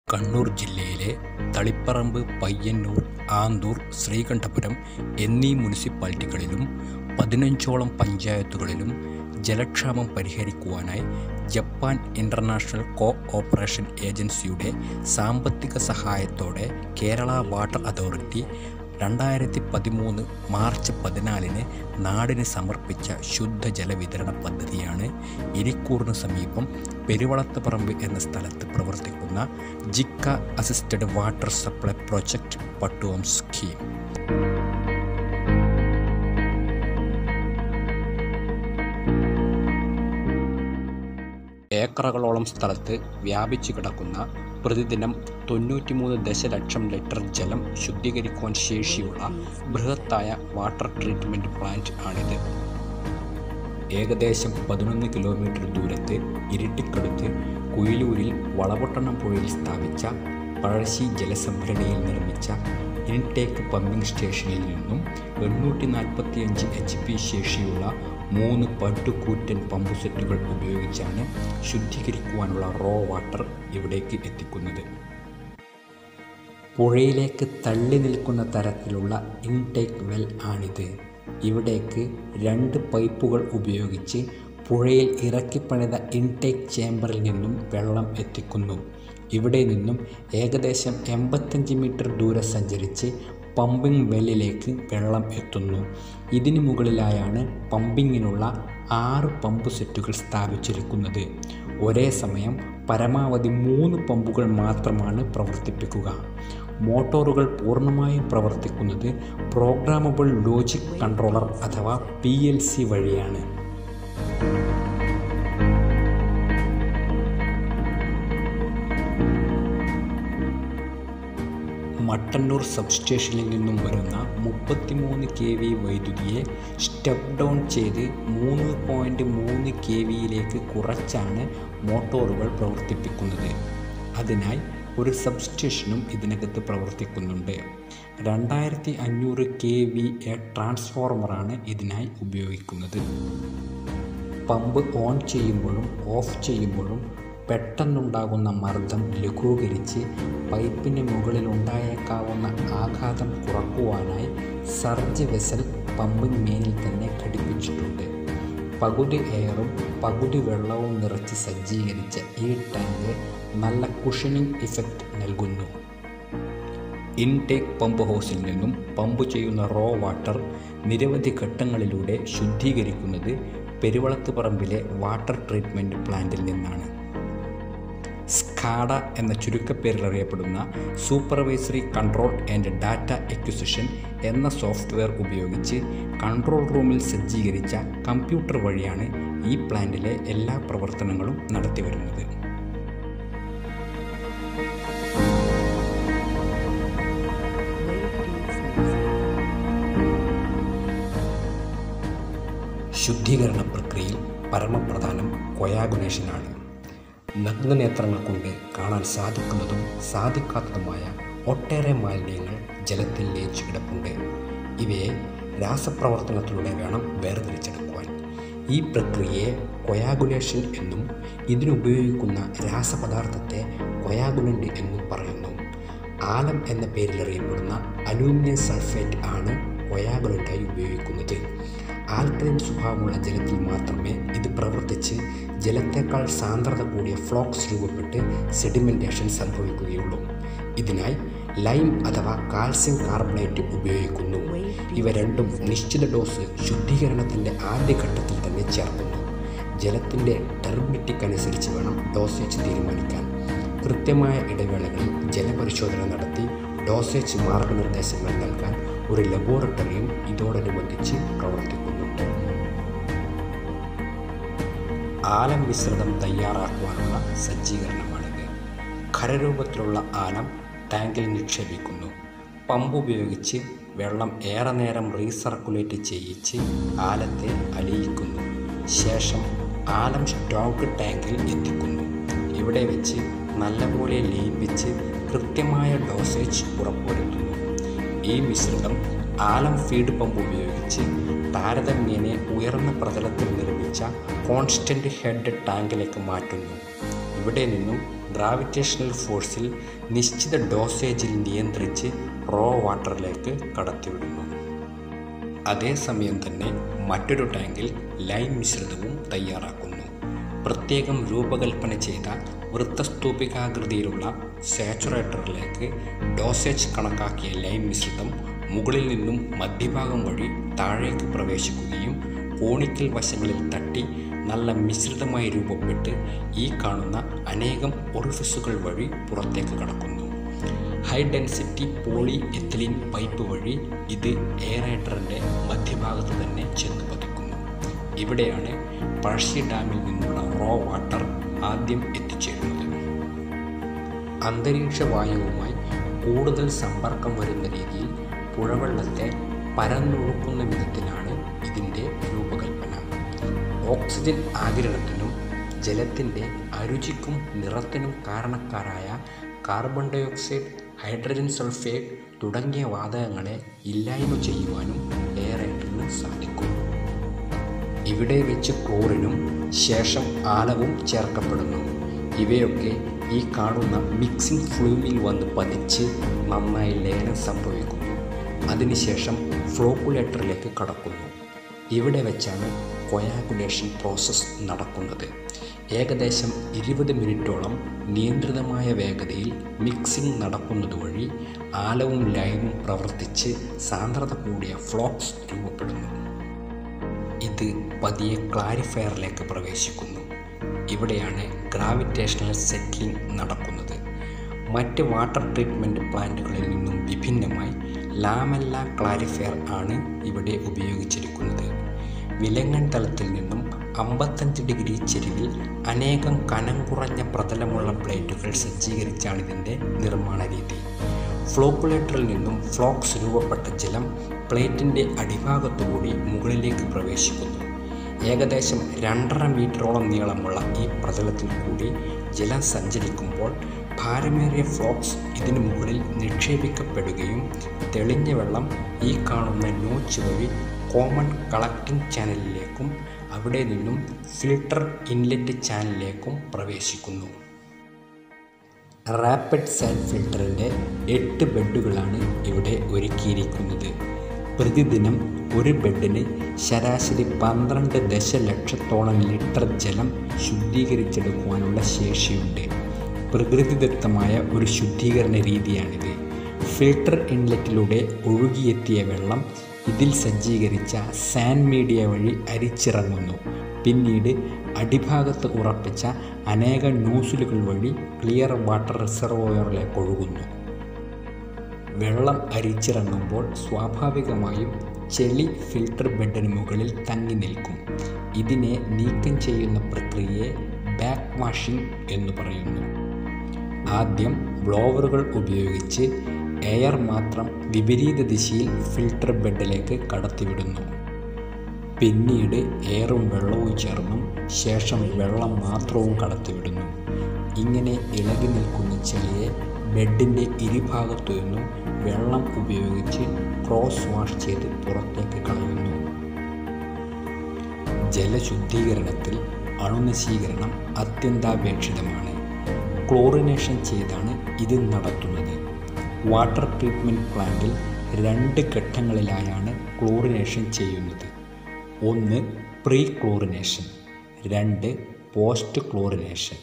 കണ്ണൂർ ജില്ലയിലെ തളിപ്പറമ്പ് പയ്യന്നൂർ ആന്തൂർ ശ്രീകണ്ഠപുരം എന്നീ മുനിസിപ്പാലിറ്റികളിലും പതിനഞ്ചോളം പഞ്ചായത്തുകളിലും ജലക്ഷാമം പരിഹരിക്കുവാനായി ജപ്പാൻ ഇൻ്റർനാഷണൽ കോ ഓപ്പറേഷൻ ഏജൻസിയുടെ സാമ്പത്തിക സഹായത്തോടെ കേരള വാട്ടർ അതോറിറ്റി രണ്ടായിരത്തി പതിമൂന്ന് മാർച്ച് പതിനാലിന് നാടിന് സമർപ്പിച്ച ശുദ്ധജല വിതരണ പദ്ധതിയാണ് ഇരിക്കൂറിന് സമീപം പെരുവളത്തുപറമ്പ് എന്ന സ്ഥലത്ത് പ്രവർത്തിക്കുന്ന JICA assisted water supply project Pattuvam scheme ഏക്കറുകളോളം സ്ഥലത്ത് വ്യാപിച്ചു കിടക്കുന്ന പ്രതിദിനം തൊണ്ണൂറ്റിമൂന്ന് ദശലക്ഷം ലിറ്റർ ജലം ശുദ്ധീകരിക്കുവാൻ ശേഷിയുള്ള ബൃഹത്തായ വാട്ടർ ട്രീറ്റ്മെൻറ്റ് പ്ലാന്റ് ആണിത് ഏകദേശം പതിനൊന്ന് കിലോമീറ്റർ ദൂരത്ത് ഇരിട്ടിക്കടുത്ത് കുയിലൂരിൽ വളപൊട്ടണം പുഴയിൽ സ്ഥാപിച്ച പഴശ്ശി ജലസംഭരണിയിൽ നിർമ്മിച്ച ഇൻടേക്ക് പമ്പിംഗ് സ്റ്റേഷനിൽ നിന്നും എണ്ണൂറ്റി നാൽപ്പത്തിയഞ്ച് എച്ച് പി ശേഷിയുള്ള മൂന്ന് പട്ടുകൂറ്റൻ പമ്പ് സെറ്റുകൾ ഉപയോഗിച്ചാണ് ശുദ്ധീകരിക്കുവാനുള്ള റോ വാട്ടർ ഇവിടേക്ക് എത്തിക്കുന്നത് പുഴയിലേക്ക് തള്ളി നിൽക്കുന്ന തരത്തിലുള്ള ഇൻടേക്ക് വെൽ ആണിത് ഇവിടേക്ക് രണ്ട് പൈപ്പുകൾ ഉപയോഗിച്ച് പുഴയിൽ ഇറക്കിപ്പണിത ഇൻടേക്ക് ചേമ്പറിൽ നിന്നും വെള്ളം എത്തിക്കുന്നു ഇവിടെ നിന്നും ഏകദേശം എൺപത്തഞ്ച് മീറ്റർ ദൂരം സഞ്ചരിച്ച് പമ്പിംഗ് വെല്ലിലേക്ക് വെള്ളം എത്തുന്നു ഇതിനു മുകളിലായാണ് പമ്പിങ്ങിനുള്ള ആറ് പമ്പ് സെറ്റുകൾ സ്ഥാപിച്ചിരിക്കുന്നത് ഒരേ സമയം പരമാവധി മൂന്ന് പമ്പുകൾ മാത്രമാണ് പ്രവർത്തിപ്പിക്കുക മോട്ടോറുകൾ പൂർണ്ണമായും പ്രവർത്തിക്കുന്നത് പ്രോഗ്രാമബിൾ ലോജിക് കൺട്രോളർ അഥവാ പി എൽ സി വഴിയാണ് മട്ടന്നൂർ സബ്സ്റ്റേഷനിൽ നിന്നും വരുന്ന മുപ്പത്തിമൂന്ന് കെ വി വൈദ്യുതിയെ സ്റ്റെപ്പ് ഡൗൺ ചെയ്ത് മൂന്ന് പോയിൻറ്റ് മൂന്ന് കെ വിയിലേക്ക് കുറച്ചാണ് മോട്ടോറുകൾ പ്രവർത്തിപ്പിക്കുന്നത് അതിനായി ഒരു സബ്സ്റ്റേഷനും ഇതിനകത്ത് പ്രവർത്തിക്കുന്നുണ്ട് രണ്ടായിരത്തി അഞ്ഞൂറ് കെ വി എ ട്രാൻസ്ഫോർമറാണ് ഇതിനായി ഉപയോഗിക്കുന്നത് പമ്പ് ഓൺ ചെയ്യുമ്പോഴും ഓഫ് ചെയ്യുമ്പോഴും പെട്ടെന്നുണ്ടാകുന്ന മർദ്ദം ലഘൂകരിച്ച് പൈപ്പിന് മുകളിൽ ഉണ്ടായേക്കാവുന്ന ആഘാതം കുറക്കുവാനായി സർജ് വെസൽ പമ്പിംഗ് മെയിനിൽ തന്നെ ഘടിപ്പിച്ചിട്ടുണ്ട് പകുതി എയറും പകുതി വെള്ളവും നിറച്ച് സജ്ജീകരിച്ച ഈ ടാങ്ക് നല്ല കുഷനിങ് ഇഫക്റ്റ് നൽകുന്നു ഇൻടേക്ക് പമ്പ് ഹൗസിൽ നിന്നും പമ്പ് ചെയ്യുന്ന റോ വാട്ടർ നിരവധി ഘട്ടങ്ങളിലൂടെ ശുദ്ധീകരിക്കുന്നത് പെരുവളത്ത് പറമ്പിലെ വാട്ടർ ട്രീറ്റ്മെൻറ്റ് പ്ലാന്റിൽ നിന്നാണ് സ്കാഡ എന്ന ചുരുക്കപ്പേരിൽ അറിയപ്പെടുന്ന supervisory control and data acquisition എന്ന സോഫ്റ്റ്വെയർ ഉപയോഗിച്ച് കൺട്രോൾ റൂമിൽ സജ്ജീകരിച്ച കമ്പ്യൂട്ടർ വഴിയാണ് ഈ പ്ലാന്റിലെ എല്ലാ പ്രവർത്തനങ്ങളും നടത്തിവരുന്നത് ശുദ്ധീകരണ പ്രക്രിയയിൽ പരമപ്രധാനം കൊയാഗുലേഷനാണ് നഗ്നനേത്രങ്ങൾ കൊണ്ട് കാണാൻ സാധിക്കുന്നതും സാധിക്കാത്തതുമായ ഒട്ടേറെ മാലിന്യങ്ങൾ ജലത്തിൽ ലയിച്ചു കിടപ്പുണ്ട് ഇവയെ രാസപ്രവർത്തനത്തിലൂടെ വേണം വേർതിരിച്ചെടുക്കുവാൻ ഈ പ്രക്രിയയെ കൊയാഗുലേഷൻ എന്നും ഇതിനുപയോഗിക്കുന്ന രാസപദാർത്ഥത്തെ കൊയാഗുലൻ്റ് എന്നും പറയുന്നു ആലം എന്ന പേരിൽ അറിയപ്പെടുന്ന അലൂമിനിയം സൾഫേറ്റ് ആണ് കൊയാഗുലൻ്റായി ഉപയോഗിക്കുന്നത് ആൽക്കലിൻ സ്വഭാവമുള്ള ജലത്തിൽ മാത്രമേ ഇത് പ്രവർത്തിച്ച് ജലത്തേക്കാൾ സാന്ദ്രത കൂടിയ ഫ്ലോക്സ് രൂപപ്പെട്ട് സെഡിമെൻറ്റേഷൻ സംഭവിക്കുകയുള്ളൂ ഇതിനായി ലൈം അഥവാ കാൽസ്യം കാർബണേറ്റ് ഉപയോഗിക്കുന്നു ഇവ രണ്ടും നിശ്ചിത ഡോസ് ശുദ്ധീകരണത്തിൻ്റെ ആദ്യഘട്ടത്തിൽ തന്നെ ചേർക്കുന്നു ജലത്തിൻ്റെ ടെർബിറ്റിക് അനുസരിച്ച് വേണം ഡോസേജ് തീരുമാനിക്കാൻ കൃത്യമായ ഇടവേളകളിൽ ജലപരിശോധന നടത്തി ഡോസേജ് മാർഗനിർദ്ദേശങ്ങൾ നൽകാൻ ഒരു ലബോറട്ടറിയും ഇതോടനുബന്ധിച്ച് പ്രവർത്തിക്കുന്നുണ്ട് ആലം മിശ്രിതം തയ്യാറാക്കുവാനുള്ള സജ്ജീകരണമാണിത് ഖരരൂപത്തിലുള്ള ആലം ടാങ്കിൽ നിക്ഷേപിക്കുന്നു പമ്പ് ഉപയോഗിച്ച് വെള്ളം ഏറെ നേരം റീസർക്കുലേറ്റ് ചെയ്യിച്ച് ആലത്തെ അലിയിക്കുന്നു ശേഷം ആലം സ്റ്റോക്ക് ടാങ്കിൽ എത്തിക്കുന്നു ഇവിടെ വെച്ച് നല്ലപോലെ ലയിപ്പിച്ച് കൃത്യമായ ഡോസേജ് ഉറപ്പുവരുത്തുന്നു ഈ മിശ്രിതം ആലം ഫീഡ് പമ്പ് ഉപയോഗിച്ച് താരതമ്യേന ഉയർന്ന പ്രതലത്തിൽ നിർമ്മിച്ച കോൺസ്റ്റന്റ് ഹെഡ് ടാങ്കിലേക്ക് മാറ്റുന്നു ഇവിടെ നിന്നും ഗ്രാവിറ്റേഷണൽ ഫോഴ്സിൽ നിശ്ചിത ഡോസേജിൽ നിയന്ത്രിച്ച് റോ വാട്ടറിലേക്ക് കടത്തിവിടുന്നു അതേസമയം തന്നെ മറ്റൊരു ടാങ്കിൽ ലൈം മിശ്രിതവും തയ്യാറാക്കുന്നു പ്രത്യേകം രൂപകൽപ്പന ചെയ്ത വൃത്തസ്തൂപികാകൃതിയിലുള്ള സാച്ചുറേറ്ററിലേക്ക് ഡോസേജ് കണക്കാക്കിയ ലൈം മിശ്രിതം മുകളിൽ നിന്നും മധ്യഭാഗം വഴി താഴേക്ക് പ്രവേശിക്കുകയും കോണിക്കൽ വശങ്ങളിൽ തട്ടി നല്ല മിശ്രിതമായി രൂപപ്പെട്ട് ഈ കാണുന്ന അനേകം ഒറിഫിസുകൾ വഴി പുറത്തേക്ക് കടക്കുന്നു high density polyethylene pipe വഴി ഇത് എയറേറ്ററിൻ്റെ മധ്യഭാഗത്ത് തന്നെ ചെന്ന് പതിക്കുന്നു ഇവിടെയാണ് പഴശ്ശി ഡാമിൽ നിന്നുള്ള റോ വാട്ടർ ആദ്യം എത്തിച്ചേരുന്നത് അന്തരീക്ഷ വായുവുമായി കൂടുതൽ സമ്പർക്കം വരുന്ന രീതിയിൽ പുഴവെള്ളത്തെ പരന്നൊഴുക്കുന്ന വിധത്തിലാണ് ഇതിൻ്റെ രൂപകൽപ്പന ഓക്സിജൻ ആഗിരണത്തിനും ജലത്തിൻ്റെ അരുചിക്കും നിറത്തിനും കാരണക്കാരായ കാർബൺ ഡയോക്സൈഡ് ഹൈഡ്രജൻ സൾഫേറ്റ് തുടങ്ങിയ വാതകങ്ങളെ ഇല്ലായ്മ ചെയ്യുവാനും എയറേറ്ററിന് സാധിക്കും ഇവിടെ വെച്ച് ക്ലോറിനും ശേഷം ആലവും ചേർക്കപ്പെടുന്നു ഇവയൊക്കെ ഈ കാണുന്ന മിക്സിംഗ് ഫ്ലൂമിൽ വന്ന് പതിച്ച് നന്നായി ലയനം സംഭവിക്കുന്നു അതിനുശേഷം ഫ്ലോക്കുലേറ്ററിലേക്ക് കടക്കുന്നു ഇവിടെ വെച്ചാണ് കൊയാഗുലേഷൻ പ്രോസസ്സ് നടക്കുന്നത് ഏകദേശം ഇരുപത് മിനിറ്റോളം നിയന്ത്രിതമായ വേഗതയിൽ മിക്സിംഗ് നടക്കുന്നത് വഴി ആലവും ലൈമും പ്രവർത്തിച്ച് സാന്ദ്രത കൂടിയ ഫ്ലോക്സ് രൂപപ്പെടുന്നു ഇത് പതിയെ ക്ലാരിഫയറിലേക്ക് പ്രവേശിക്കുന്നു ഇവിടെയാണ് ഗ്രാവിറ്റേഷണൽ സെറ്റിലിംഗ് നടക്കുന്നത് മറ്റ് വാട്ടർ ട്രീറ്റ്മെൻറ്റ് പ്ലാന്റുകളിൽ നിന്നും വിഭിന്നമായി ലാമെല്ല ക്ലാരിഫയർ ആണ് ഇവിടെ ഉപയോഗിച്ചിരിക്കുന്നത് വിലങ്ങൻ തലത്തിൽ നിന്നും അമ്പത്തഞ്ച് ഡിഗ്രി ചെരിവിൽ അനേകം കനം കുറഞ്ഞ പ്രതലമുള്ള പ്ലേറ്റുകൾ സജ്ജീകരിച്ചാണ് ഇതിൻ്റെ നിർമ്മാണ രീതി ഫ്ലോക്കുലേറ്ററിൽ നിന്നും ഫ്ലോക്സ് രൂപപ്പെട്ട ജലം പ്ലേറ്റിൻ്റെ അടിഭാഗത്തുകൂടി മുകളിലേക്ക് പ്രവേശിക്കുന്നു ഏകദേശം രണ്ടര മീറ്ററോളം നീളമുള്ള ഈ പ്രതലത്തിൽ കൂടി ജലം സഞ്ചരിക്കുമ്പോൾ ഭാരമേറിയ ഫ്ലോക്സ് ഇതിനു മുകളിൽ നിക്ഷേപിക്കപ്പെടുകയും തെളിഞ്ഞ വെള്ളം ഈ കാണുന്ന നോച്ച് വഴി കോമൺ കളക്റ്റിംഗ് ചാനലിലേക്കും അവിടെ നിന്നും ഫിൽട്ടർ ഇൻലെറ്റ് ചാനലിലേക്കും പ്രവേശിക്കുന്നു റാപ്പിഡ് സാൻഡ് ഫിൽട്ടറിൻ്റെ എട്ട് ബെഡുകളാണ് ഇവിടെ ഒരുക്കിയിരിക്കുന്നത് പ്രതിദിനം ഒരു ബെഡിന് ശരാശരി പന്ത്രണ്ട് ദശലക്ഷത്തോളം ലിറ്റർ ജലം ശുദ്ധീകരിച്ചെടുക്കുവാനുള്ള ശേഷിയുണ്ട് പ്രകൃതിദത്തമായ ഒരു ശുദ്ധീകരണ രീതിയാണിത് ഫിൽട്ടർ ഇൻലെറ്റിലൂടെ ഒഴുകിയെത്തിയ വെള്ളം ഇതിൽ സജ്ജീകരിച്ച സാൻഡ് മീഡിയ വഴി അരിച്ചിറങ്ങുന്നു പിന്നീട് അടിഭാഗത്ത് ഉറപ്പിച്ച അനേക നോസിലുകൾ വഴി ക്ലിയർ വാട്ടർ റിസർവോയറിലേക്ക് ഒഴുകുന്നു വെള്ളം അരിച്ചിറങ്ങുമ്പോൾ സ്വാഭാവികമായും ചെളി ഫിൽട്ടർ ബെഡിന് മുകളിൽ തങ്ങി നിൽക്കും ഇതിനെ നീക്കം ചെയ്യുന്ന പ്രക്രിയയെ ബാക്ക് വാഷിംഗ് എന്ന് പറയുന്നു ആദ്യം ബ്ലോവറുകൾ ഉപയോഗിച്ച് എയർ മാത്രം വിപരീത ദിശയിൽ ഫിൽട്ടർ ബെഡിലേക്ക് കടത്തിവിടുന്നു പിന്നീട് എയറും വെള്ളവും ചേർന്നും ശേഷം വെള്ളം മാത്രവും കടത്തിവിടുന്നു ഇങ്ങനെ ഇളകി നിൽക്കുന്ന ചെളിയെ ബെഡിൻ്റെ ഇരുഭാഗത്തു നിന്നും വെള്ളം ഉപയോഗിച്ച് ക്രോസ് വാഷ് ചെയ്ത് പുറത്തേക്ക് കളയുന്നു ജലശുദ്ധീകരണത്തിൽ അണുനശീകരണം അത്യന്താപേക്ഷിതമാണ് ക്ലോറിനേഷൻ ചെയ്താണ് ഇത് നടത്തുന്നത് വാട്ടർ ട്രീറ്റ്മെൻറ്റ് പ്ലാന്റിൽ രണ്ട് ഘട്ടങ്ങളിലായാണ് ക്ലോറിനേഷൻ ചെയ്യുന്നത് ഒന്ന് പ്രീ ക്ലോറിനേഷൻ രണ്ട് പോസ്റ്റ് ക്ലോറിനേഷൻ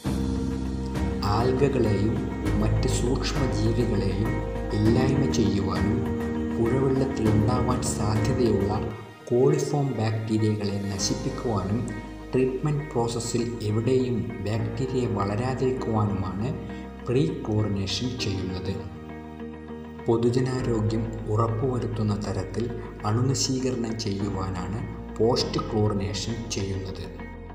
ആൽഗകളെയും മറ്റ് സൂക്ഷ്മജീവികളെയും ഇല്ലായ്മ ചെയ്യുവാനും പുഴവെള്ളത്തിലുണ്ടാവാൻ സാധ്യതയുള്ള കോളിഫോം ബാക്ടീരിയകളെ നശിപ്പിക്കുവാനും ട്രീറ്റ്മെൻറ്റ് പ്രോസസ്സിൽ എവിടെയും ബാക്ടീരിയ വളരാതിരിക്കുവാനുമാണ് പ്രീ ക്ലോറിനേഷൻ ചെയ്യുന്നത് പൊതുജനാരോഗ്യം ഉറപ്പുവരുത്തുന്ന തരത്തിൽ അണുനശീകരണം ചെയ്യുവാനാണ് പോസ്റ്റ് ക്ലോറിനേഷൻ ചെയ്യുന്നത്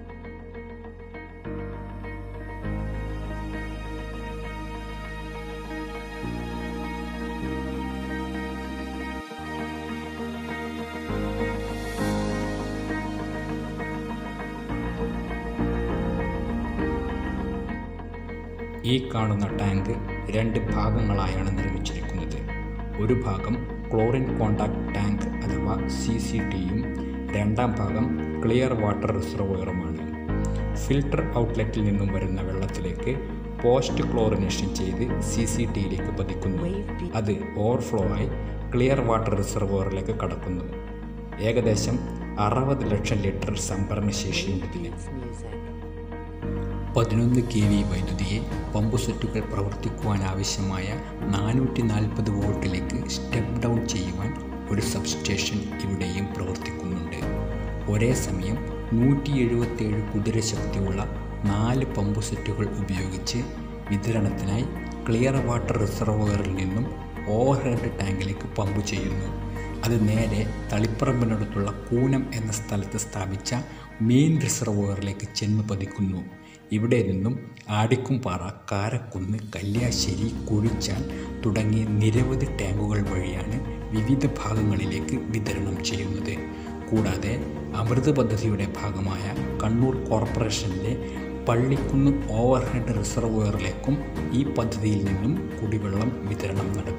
ഈ കാണുന്ന ടാങ്ക് രണ്ട് ഭാഗങ്ങളായാണ് നിർമ്മിച്ചിരിക്കുന്നത് ഒരു ഭാഗം ക്ലോറിൻ കോണ്ടാക്ട് ടാങ്ക് അഥവാ സി സി ടിയും രണ്ടാം ഭാഗം ക്ലിയർ വാട്ടർ റിസർവോയറുമാണ് ഫിൽട്ടർ ഔട്ട്ലെറ്റിൽ നിന്നും വരുന്ന വെള്ളത്തിലേക്ക് പോസ്റ്റ് ക്ലോറിനേഷൻ ചെയ്ത് സി സി ടിയിലേക്ക് പതിക്കുന്നു അത് ഓവർഫ്ലോ ആയി ക്ലിയർ വാട്ടർ റിസർവോയറിലേക്ക് കടക്കുന്നു ഏകദേശം അറുപത് ലക്ഷം ലിറ്റർ സംഭരണ ശേഷിയുണ്ട് ഇതിന് പതിനൊന്ന് കെ വി വൈദ്യുതിയെ പമ്പ് സെറ്റുകൾ പ്രവർത്തിക്കുവാൻ ആവശ്യമായ നാനൂറ്റി നാൽപ്പത് വോൾട്ടിലേക്ക് സ്റ്റെപ്പ് ഡൗൺ ചെയ്യുവാൻ ഒരു സബ്സ്റ്റേഷൻ ഇവിടെയും പ്രവർത്തിക്കുന്നുണ്ട് ഒരേ സമയം നൂറ്റി എഴുപത്തേഴ് കുതിരശക്തിയുള്ള നാല് പമ്പ് സെറ്റുകൾ ഉപയോഗിച്ച് വിതരണത്തിനായി ക്ലിയർ വാട്ടർ റിസർവോയറിൽ നിന്നും ഓവർഹെഡ് ടാങ്കിലേക്ക് പമ്പ് ചെയ്യുന്നു അത് നേരെ തളിപ്പറമ്പിനടുത്തുള്ള കൂനം എന്ന സ്ഥലത്ത് സ്ഥാപിച്ച മെയിൻ റിസർവോയറിലേക്ക് ചെന്ന് പതിക്കുന്നു ഇവിടെ നിന്നും ആടിക്കുംപാറ കാരക്കുന്ന് കല്യാശ്ശേരി കുഴിച്ചാൽ തുടങ്ങിയ നിരവധി ടാങ്കുകൾ വഴിയാണ് വിവിധ ഭാഗങ്ങളിലേക്ക് വിതരണം ചെയ്യുന്നത് കൂടാതെ അമൃത് പദ്ധതിയുടെ ഭാഗമായ കണ്ണൂർ കോർപ്പറേഷനിലെ പള്ളിക്കുന്ന് ഓവർഹെഡ് റിസർവോയറിലേക്കും ഈ പദ്ധതിയിൽ നിന്നും കുടിവെള്ളം വിതരണം നടക്കുന്നു